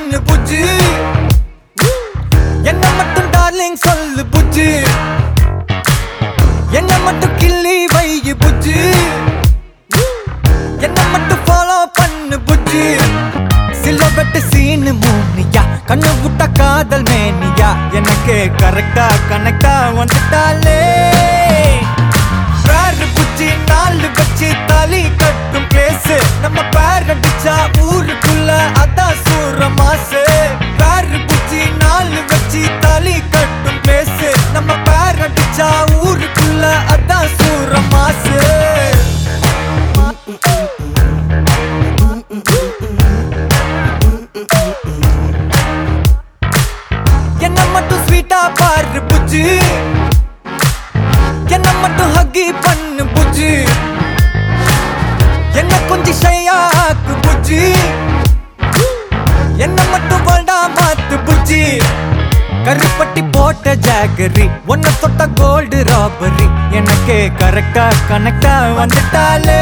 பண்ணு புஜ்ஜி என்ன மட்டும் டார்லிங் சொல்லு புஜ்ஜி என்ன மட்டும் கிள்ளி வை புஜ்ஜி என்ன மட்டும் ஃபாலோ பண்ணு புஜ்ஜி சில வெட்டு சீனு மூனியா கண்ணு விட்ட காதல் மேனியா எனக்கு கரெக்டா கனெக்டா வந்துட்டாலே பேரு புச்சி நாலு வச்சு தாலி கட்டும் கேஸ் நம்ம பேர் அடிச்சா ஊருக்குள்ள அதான் சூற மாசு பேரு புச்சி நாலு வச்சு தாலி கட்டும் கேஸ் நம்ம பேர் அடிச்சா ஊருக்குள்ள அதான் சூற மாசு என்ன மட்டும் ஸ்வீட்டா பாரு புஜ்ஜி என்ன மட்டும் ஹக்கி பண்ணு புஜ்ஜி என்ன கொஞ்சம் ஷையாக்கு புஜ்ஜி என்ன மட்டும் வேண்டா மாத்து புஜ்ஜி கருப்பட்டி போட்ட ஜாகரி ஒன்ன தொட்ட கோல்டு ராபரி எனக்கு கரெக்டா கனெக்டா வந்துட்டாலே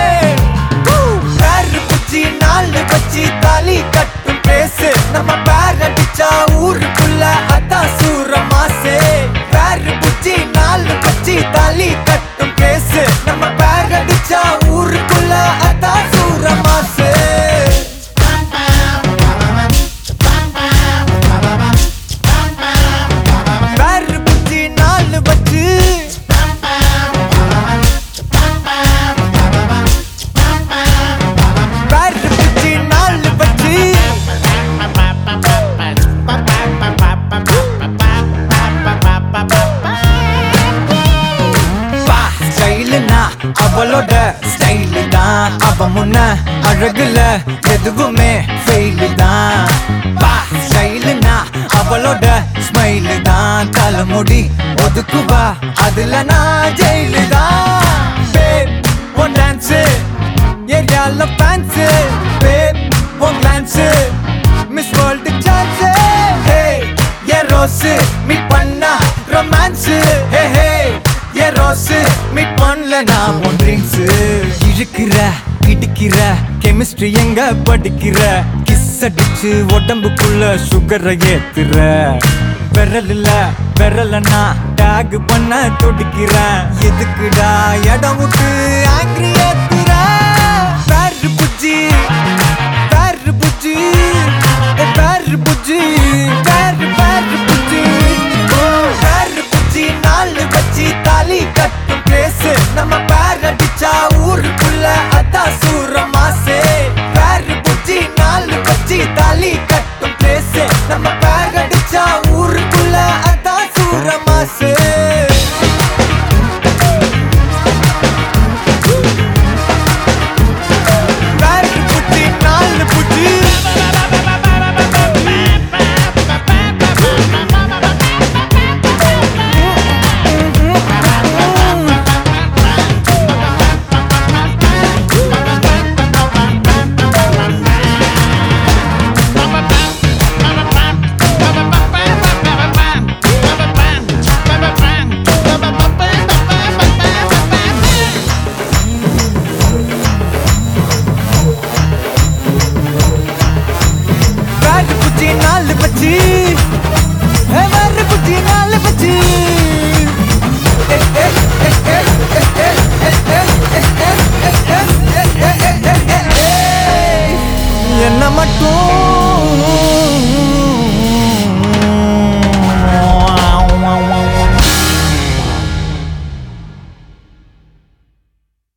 பேரு புச்சி நாலு வச்சு தாலி கட்டும் பேசு நம்ம பேர் அடிச்சா ஊருக்குள்ள அதான் சூற மாசு பேரு புச்சி நாலு வச்சு தாலி கட்டும் பேசு நம்ம பேர் அடிச்சா ஊருக்குள்ள அதான் சூற மாசு பேரு புச்சி நாலு வச்சு பேரு புச்சி நாலு வச்சு பா ஸ்டைலுனா அவளோட ஸ்டைலு தான் அவ முன்ன அழகுல எதுவுமே ஃபெயிலு தான் பா ஸ்டைலுனா அவளோட ஸ்மைலு தான் தலைமுடி ஒதுக்குவா அதுல நான் ஜெயிலு தான் பேப் ஒன் டான்ஸ் ஏரியால fans babe one glance miss world chance hey a rose meet பண்ணா romance hey hey a rose meet பண்ணல நான் உன் ட்ரிங்க்ஸ் இழுக்கிற இடிக்கிற கெமிஸ்ட்ரி எங்க படிக்கிற கிஸ் அடிச்சு உடம்புக்குள்ள சுகரை ஏத்துற விரல்ல விரலனா டேக் பண்ண துடிக்கிறேன் எதுக்குடா இடம் விட்டு ஆங்கிரி ஏத்துற பேரு புஜ்ஜி பேரு புஜ்ஜி ஏ பேரு புஜ்ஜி பேரு பேரு புஜ்ஜி ஓ பேரு புஜ்ஜி நாலு வச்சு தாலி கட்டும் பேஸ் நம்ம பேர் அடிச்சா ஊருக்குள்ள அதான் சூற மாசு பேரு புஜ்ஜி நாலு வச்சு தாலி கட்டும் பேஸ் நம்ம பேர் அடிச்சா ஊருக்குள்ள அதான் சூற மாசு பேரு புஜ்ஜி நாலு புஜ்ஜி பேரு புஜ்ஜி நாலு பச்சி பேரு புஜ்ஜி நாலு பச்சி என்ன மட்டும்